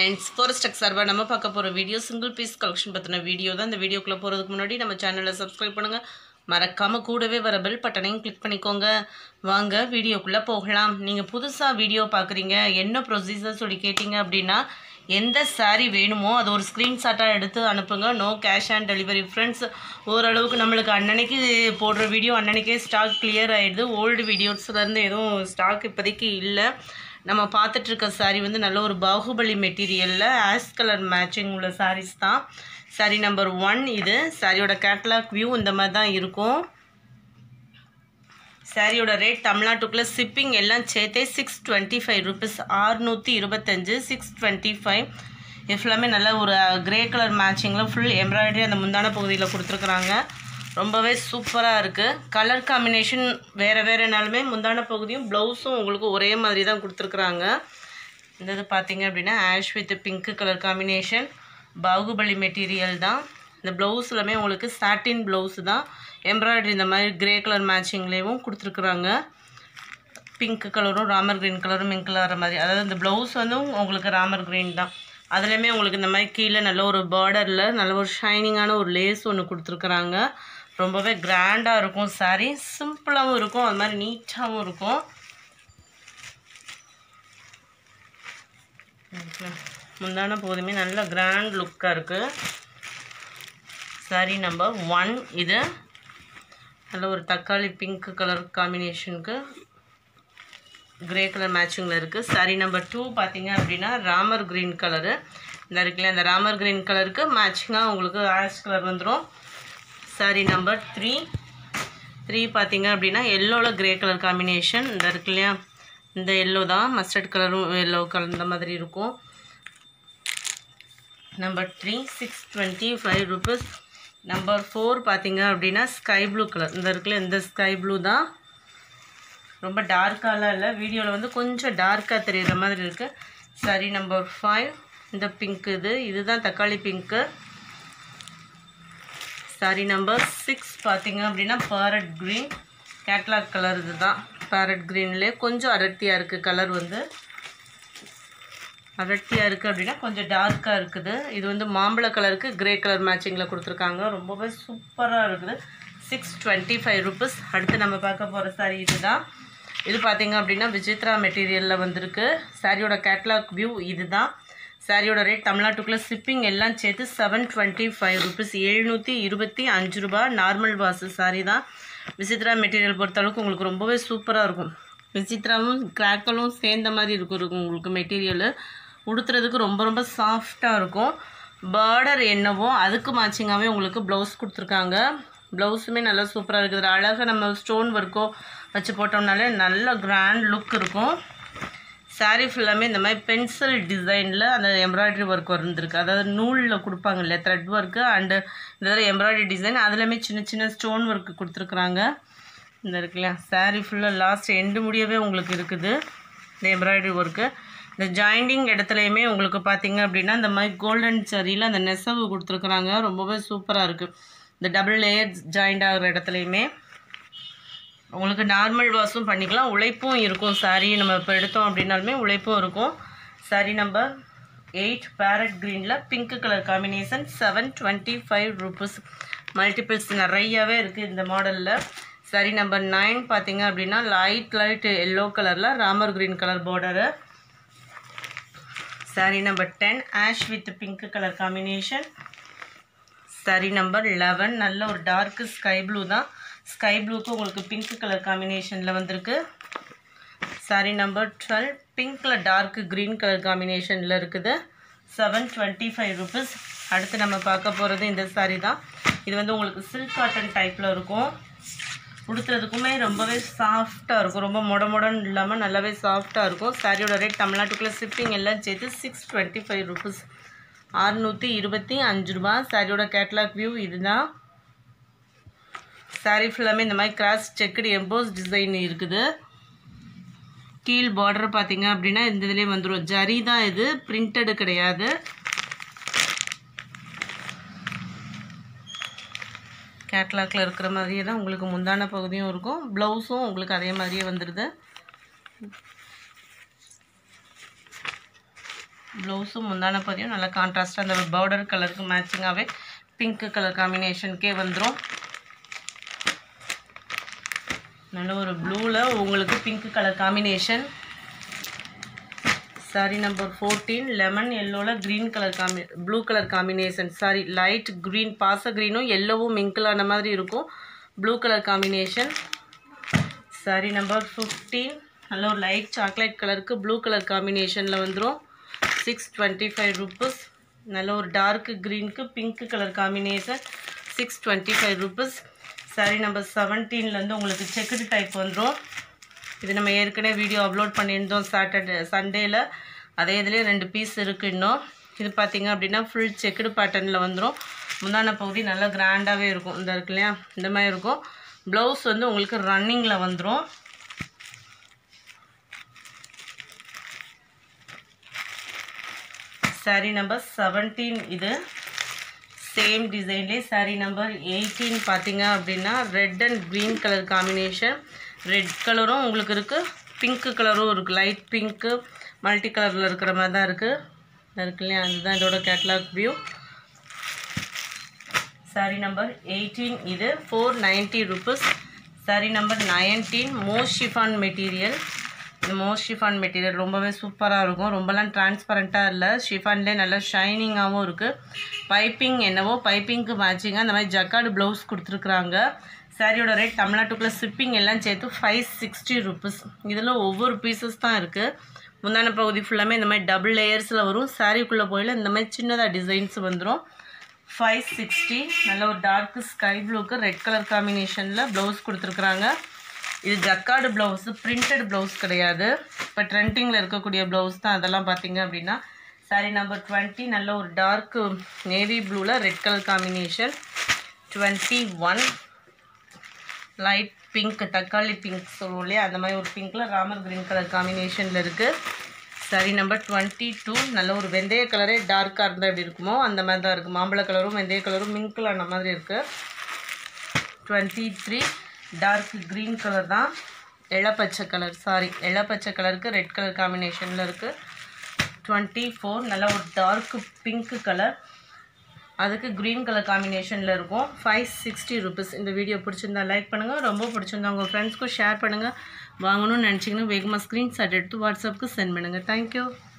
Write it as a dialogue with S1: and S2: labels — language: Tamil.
S1: ஃப்ரெண்ட்ஸ் ஃபோரஸ்டெக் சார்பாக நம்ம பார்க்க போகிற வீடியோ சிங்கிள் பீஸ் கலெக்ஷன் பற்றின வீடியோ தான் இந்த வீடியோக்குள்ளே போகிறதுக்கு முன்னாடி நம்ம சேனலை சப்ஸ்கிரைப் பண்ணுங்கள் மறக்காமல் கூடவே வர பெல் பட்டனையும் கிளிக் பண்ணிக்கோங்க வாங்க வீடியோக்குள்ளே போகலாம் நீங்கள் புதுசாக வீடியோ பார்க்குறீங்க என்ன ப்ரொசீஜர் சொல்லி கேட்டிங்க அப்படின்னா எந்த saree வேணுமோ அது ஒரு ஸ்க்ரீன்ஷாட்டாக எடுத்து அனுப்புங்க no cash on delivery friends ஓரளவுக்கு நம்மளுக்கு அன்னன்னைக்கு போடுற வீடியோ அன்னன்னைக்கே ஸ்டாக் கிளியர் ஆகிடுது ஓல்டு வீடியோஸ்லேருந்து எதுவும் ஸ்டாக் இப்போதைக்கு இல்லை நம்ம பார்த்துட்டு இருக்க saree வந்து நல்ல ஒரு பாகுபலி மெட்டீரியலில் ஆஷ் கலர் மேட்சிங் உள்ள sarees தான் saree நம்பர் ஒன் இது சாரியோட கேட்லாக் வியூ இந்த மாதிரி தான் இருக்கும் சாரியோட ரேட் தமிழ்நாட்டுக்குள்ளே ஷிப்பிங் எல்லாம் சேர்த்தே சிக்ஸ் டுவெண்ட்டி ஃபைவ் ருபீஸ் ஆறுநூற்றி இருபத்தஞ்சு சிக்ஸ் டுவெண்ட்டி ஃபைவ் இது ஃபுல்லாமே நல்ல ஒரு கிரே கலர் மேட்சிங்கில் ஃபுல் எம்ப்ராய்டரி அந்த முந்தான பகுதியில் கொடுத்துருக்குறாங்க ரொம்பவே சூப்பராக இருக்குது கலர் காம்பினேஷன் வேறு வேறுனாலுமே முந்தான பகுதியும் ப்ளவுஸும் உங்களுக்கு ஒரே மாதிரி தான் கொடுத்துருக்குறாங்க இந்த இது பார்த்தீங்க அப்படின்னா ash with pink colour combination Baahubali material தான் இந்த ப்ளவுஸ்லுமே உங்களுக்கு சாட்டின் ப்ளவுஸ் தான் எம்ப்ராய்டரி இந்த மாதிரி கிரே கலர் மேட்சிங்லேயும் கொடுத்துருக்குறாங்க பிங்க் கலரும் ராமர் கிரீன் கலரும் மிங்க் கலர் மாதிரி அதாவது இந்த ப்ளவுஸ் வந்து உங்களுக்கு ராமர் கிரீன் தான் அதுலேயுமே உங்களுக்கு இந்த மாதிரி கீழே நல்ல ஒரு பார்டரில் நல்ல ஒரு ஷைனிங்கான ஒரு லேஸ் ஒன்று கொடுத்துருக்குறாங்க ரொம்பவே கிராண்டாக இருக்கும் சாரீ சிம்பிளாகவும் இருக்கும் அது மாதிரி நீட்டாகவும் இருக்கும் முந்தான போதுமே நல்ல கிராண்ட் லுக்காக இருக்குது சாரீ நம்பர் ஒன் இது நல்ல ஒரு தக்காளி பிங்க் கலர் காம்பினேஷனுக்கு கிரே கலர் மேட்சிங்கில் இருக்குது சாரீ நம்பர் டூ பார்த்தீங்க அப்படின்னா ராமர் க்ரீன் கலரு இந்த இருக்குல்ல இந்த ராமர் க்ரீன் கலருக்கு மேட்சிங்காக உங்களுக்கு ஆஷ் கலர் வந்துடும் சாரீ நம்பர் த்ரீ த்ரீ பார்த்தீங்க அப்படின்னா எல்லோவில் கிரே கலர் காம்பினேஷன் இந்த இருக்கு இல்லையா இந்த எல்லோ தான் மஸ்டர்ட் கலரும் எல்லோ கலர் இந்த மாதிரி இருக்கும் number three six twenty five rupees number four பார்த்தீங்க அப்படின்னா ஸ்கை ப்ளூ கலர் இந்த இருக்குல்ல இந்த ஸ்கை ப்ளூ தான் ரொம்ப டார்க்காலாம் இல்லை வீடியோவில் வந்து கொஞ்சம் டார்க்காக தெரிகிற மாதிரி இருக்குது சரி நம்பர் ஃபைவ் இந்த பிங்க் இது இதுதான் தக்காளி பிங்க்கு சாரி நம்பர் சிக்ஸ் பார்த்தீங்க அப்படின்னா பேரட் க்ரீன் கேட்லாக் கலர் இது தான் பேரட் க்ரீன்லேயே கொஞ்சம் அடர்த்தியாக இருக்குது கலர் வந்து அடர்த்தியாக இருக்குது அப்படின்னா கொஞ்சம் டார்க்காக இருக்குது இது வந்து மாம்பழ கலருக்கு கிரே கலர் மேட்சிங்கில் கொடுத்துருக்காங்க ரொம்பவே சூப்பராக இருக்குது சிக்ஸ் டுவெண்ட்டி ஃபைவ் ருபீஸ் அடுத்து நம்ம பார்க்க போகிற சாரீ இது தான் இது பார்த்தீங்க அப்படின்னா விசித்ரா மெட்டீரியலில் வந்திருக்கு சாரியோட கேட்லாக் வியூ இது தான் சாரியோட ரேட் தமிழ்நாட்டுக்குள்ளே ஷிப்பிங் எல்லாம் சேர்த்து செவன் டுவெண்ட்டி ஃபைவ் ருபீஸ் எழுநூற்றி இருபத்தி அஞ்சு ரூபா நார்மல் வாசு சாரி தான் விசித்ரா மெட்டீரியல் பொறுத்தளவுக்கு உங்களுக்கு ரொம்பவே சூப்பராக இருக்கும் விசித்ராவும் கிராக்கலும் சேர்ந்த மாதிரி இருக்கும் இருக்கும் உங்களுக்கு மெட்டீரியலு உடுத்துறதுக்கு ரொம்ப ரொம்ப சாஃப்டாக இருக்கும் பார்டர் என்னவோ அதுக்கு மேட்சிங்காகவே உங்களுக்கு ப்ளவுஸ் கொடுத்துருக்காங்க ப்ளவுஸுமே நல்லா சூப்பராக இருக்குது அழகாக நம்ம ஸ்டோன் ஒர்க்கோ வச்சு போட்டோம்னாலே நல்ல கிராண்ட் லுக் இருக்கும் சாரீ ஃபுல்லாமே இந்த மாதிரி பென்சில் டிசைனில் அந்த எம்ப்ராய்டரி ஒர்க் வந்துருக்கு அதாவது நூலில் கொடுப்பாங்க இல்லையா த்ரெட் ஒர்க்கு அண்டு இந்த தடவை எம்ப்ராய்டரி டிசைன் அதுலேயுமே சின்ன சின்ன ஸ்டோன் ஒர்க் கொடுத்துருக்குறாங்க இந்த இருக்கு இல்லையா சாரீ ஃபுல்லாக லாஸ்ட் எண்டு முடியவே உங்களுக்கு இருக்குது இந்த எம்ப்ராய்டரி ஒர்க்கு இந்த ஜாயிண்டிங் இடத்துலையுமே உங்களுக்கு பார்த்தீங்க அப்படின்னா இந்த மாதிரி கோல்டன் சரியில் அந்த நெசவு கொடுத்துருக்குறாங்க ரொம்பவே சூப்பராக இருக்குது இந்த டபுள் லேயர் ஜாயிண்ட் ஆகிற இடத்துலையுமே உங்களுக்கு நார்மல் வாஷும் பண்ணிக்கலாம் உழைப்பும் இருக்கும் சாரீ நம்ம இப்போ எடுத்தோம் அப்படின்னாலுமே உழைப்பும் இருக்கும் சாரீ நம்பர் எயிட் பேரட் க்ரீனில் pink colour combination seven twenty five rupees multiples நிறையாவே இருக்குது இந்த மாடலில் சாரீ நம்பர் நைன் பார்த்தீங்க அப்படின்னா லைட் லைட் எல்லோ கலரில் Ramar green colour border saree number ten ash with pink colour combination saree number eleven நல்ல ஒரு டார்க்கு ஸ்கை ப்ளூ தான் ஸ்கை ப்ளூக்கு உங்களுக்கு பிங்க் கலர் காம்பினேஷனில் வந்திருக்கு சாரீ நம்பர் டுவெல் பிங்க்கில் டார்க்கு க்ரீன் கலர் காம்பினேஷனில் இருக்குது செவன் டுவெண்ட்டி ஃபைவ் ருபீஸ் அடுத்து நம்ம பார்க்க போகிறது இந்த சாரீ தான் இது வந்து உங்களுக்கு சில்க் காட்டன் டைப்பில் இருக்கும் உடுத்துறதுக்குமே ரொம்பவே சாஃப்டாக இருக்கும் ரொம்ப மொட மொடன்னு இல்லாமல் நல்லாவே சாஃப்டாக இருக்கும் சாரியோட ரேட் தமிழ்நாட்டுக்குள்ளே ஷிப்பிங் எல்லாம் சேர்த்து சிக்ஸ் டுவெண்ட்டி ஃபைவ் ருபீஸ் அறுநூற்றி இருபத்தி அஞ்சு ரூபா சாரியோட கேட்லாக் வியூ இதுதான் சாரீ ஃபுல்லாமே இந்த மாதிரி கிராஸ் செக்குடு எம்போஸ் டிசைன் இருக்குது கீழ் பார்டர் பார்த்தீங்க அப்படின்னா இந்த இதுலேயே வந்துடும் ஜரி தான் இது பிரிண்டடு கிடையாது கேட்லாக்ல இருக்கிற மாதிரியே தான் உங்களுக்கு முந்தான பகுதியும் இருக்கும் ப்ளவுஸும் உங்களுக்கு அதே மாதிரியே வந்துடுது ப்ளவுஸும் முந்தான பதியும் நல்லா கான்ட்ராஸ்டாக அந்த பார்டர் கலருக்கு மேட்சிங்காகவே பிங்க் கலர் காம்பினேஷனுக்கே வந்துடும் நல்ல ஒரு ப்ளூவில் உங்களுக்கு pink colour combination saree number fourteen lemon எல்லோவில் green colour combi blue colour combination saree light green பாச க்ரீனும் எல்லோவும் மிங்கிளான மாதிரி இருக்கும் blue colour combination saree number fifteen நல்ல ஒரு லைட் சாக்லேட் கலருக்கு ப்ளூ கலர் காம்பினேஷனில் வந்துடும் சிக்ஸ் டுவெண்ட்டி ஃபைவ் ருபீஸ் நல்ல ஒரு டார்க் க்ரீனுக்கு pink colour combination six twenty five rupees saree number செவன்டீன்லேருந்து உங்களுக்கு செக்குடு டைப் வந்துடும் இது நம்ம ஏற்கனவே வீடியோ அப்லோட் பண்ணியிருந்தோம் சாட்டர்டே சண்டேயில் அதே இதுலேயே ரெண்டு பீஸ் இருக்குது இன்னும் இது பார்த்தீங்க அப்படின்னா ஃபுல் செக்குடு பேட்டர்னில் வந்துடும் முந்தான பகுதி நல்லா கிராண்டாகவே இருக்கும் இந்த இருக்கு இல்லையா இந்த மாதிரி இருக்கும் ப்ளவுஸ் வந்து உங்களுக்கு ரன்னிங்கில் வந்துடும் சாரி நம்பர் செவன்டீன் இது சேம் டிசைன்லேயே சாரி நம்பர் எயிட்டீன் பார்த்தீங்க அப்படின்னா red and green colour combination red கலரும் உங்களுக்கு இருக்குது பிங்க்கு கலரும் இருக்குது லைட் பிங்க்கு மல்டி கலரில் இருக்கிற மாதிரி தான் இருக்குது இருக்கு இல்லையா அதுதான் இதோட catalogue view saree number eighteen இது four ninety rupees saree number nineteen most chiffon material இந்த மோஸ்ட் ஷிஃபான் மெட்டீரியல் ரொம்பவே சூப்பராக இருக்கும் ரொம்பலாம் டிரான்ஸ்பரண்ட்டாக இல்லை ஷிஃபான்லேயே நல்லா ஷைனிங்காகவும் இருக்குது பைப்பிங் என்னவோ பைப்பிங்க்கு மேட்சிங்காக அந்த மாதிரி ஜக்கார்டு ப்ளவுஸ் கொடுத்துருக்குறாங்க சாரியோட ரேட் தமிழ்நாட்டுக்குள்ளே ஷிப்பிங் எல்லாம் சேர்த்து ஃபைவ் சிக்ஸ்டி ருபீஸ் இதில் ஒவ்வொரு பீசஸ் தான் இருக்குது முந்தான பகுதி ஃபுல்லாமே இந்த மாதிரி டபுள் லேயர்ஸில் வரும் சாரிக்குள்ளே போயில இந்த மாதிரி சின்னதாக டிசைன்ஸ் வந்துடும் ஃபைவ் சிக்ஸ்டி நல்ல ஒரு டார்க் ஸ்கை ப்ளூக்கு ரெட் கலர் காம்பினேஷனில் ப்ளவுஸ் கொடுத்துருக்குறாங்க இது ஜக்கார்டு ப்ளவுஸு பிரிண்டட் ப்ளவுஸ் கிடையாது இப்போ ட்ரெண்டிங்கில் இருக்கக்கூடிய ப்ளவுஸ் தான் அதெல்லாம் பார்த்தீங்க அப்படின்னா சாரி நம்பர் டுவெண்ட்டி நல்ல ஒரு டார்க் நேவி ப்ளூவில் red colour combination twenty one light pink தக்காளி பிங்க் சொல்லுவோம் இல்லையா அந்த மாதிரி ஒரு பிங்க்கில் ராமர் க்ரீன் கலர் காம்பினேஷனில் இருக்குது சரி நம்பர் டுவெண்ட்டி டூ நல்ல ஒரு வெந்தய கலரே டார்க்காக இருந்தால் எப்படி இருக்குமோ அந்த மாதிரி தான் இருக்குது மாம்பழ கலரும் வெந்தய கலரும் மிங்கிளான மாதிரி இருக்குது twenty three dark green colour தான் இளப்பச்சை கலர் சாரி இளப்பச்சை கலருக்கு ரெட் கலர் காம்பினேஷனில் இருக்குது டுவெண்ட்டி ஃபோர் நல்ல ஒரு டார்க் பிங்க் கலர் அதுக்கு க்ரீன் கலர் காம்பினேஷனில் இருக்கும் ஃபைவ் சிக்ஸ்டி ருபீஸ் இந்த வீடியோ பிடிச்சிருந்தா லைக் பண்ணுங்கள் ரொம்ப பிடிச்சிருந்தா உங்கள் ஃப்ரெண்ட்ஸ்க்கும் ஷேர் பண்ணுங்கள் வாங்கணும்னு நினச்சிங்கன்னா வேகமாக ஸ்க்ரீன்ஷாட் எடுத்து வாட்ஸ்அப்புக்கு சென்ட் பண்ணுங்கள் தேங்க்யூ